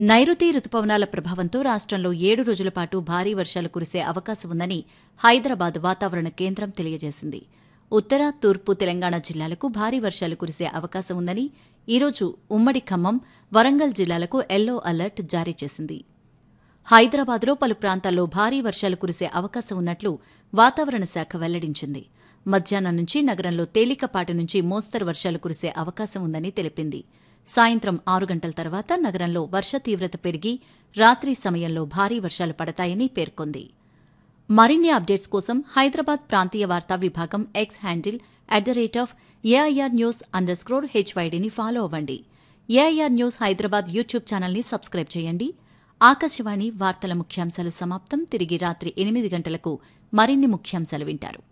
నైరుతి రుతుపవనాల ప్రభావంతో రాష్ట్రంలో ఏడు రోజుల పాటు భారీ వర్షాలు కురిసే అవకాశం ఉందని హైదరాబాద్ వాతావరణ కేంద్రం తెలియజేసింది ఉత్తర తూర్పు తెలంగాణ జిల్లాలకు భారీ వర్షాలు కురిసే అవకాశం ఉందని ఈరోజు ఉమ్మడి ఖమ్మం వరంగల్ జిల్లాలకు ఎల్లో అలర్ట్ జారీ చేసింది హైదరాబాద్లో పలు ప్రాంతాల్లో భారీ వర్షాలు కురిసే అవకాశం ఉన్నట్లు వాతావరణ శాఖ వెల్లడించింది మధ్యాహ్నం నుంచి నగరంలో తేలికపాటి నుంచి మోస్తరు వర్షాలు కురిసే అవకాశం ఉందని తెలిపింది సాయంత్రం ఆరు గంటల తర్వాత నగరంలో వర్ష తీవ్రత పెరిగి రాత్రి సమయంలో భారీ వర్షాలు పడతాయని పేర్కొంది మరిన్ని అప్డేట్స్ కోసం హైదరాబాద్ ప్రాంతీయ వార్తా విభాగం X handle at the rate of AIR news under score హెచ్వైడీని ఫాలో అవ్వండి ఏఐఆర్ న్యూస్ హైదరాబాద్ యూట్యూబ్ ఛానల్ని సబ్స్క్రైబ్ చేయండి ఆకాశవాణి వార్తల ముఖ్యాంశాలు సమాప్తం తిరిగి రాత్రి ఎనిమిది గంటలకు మరిన్ని ముఖ్యాంశాలు వింటారు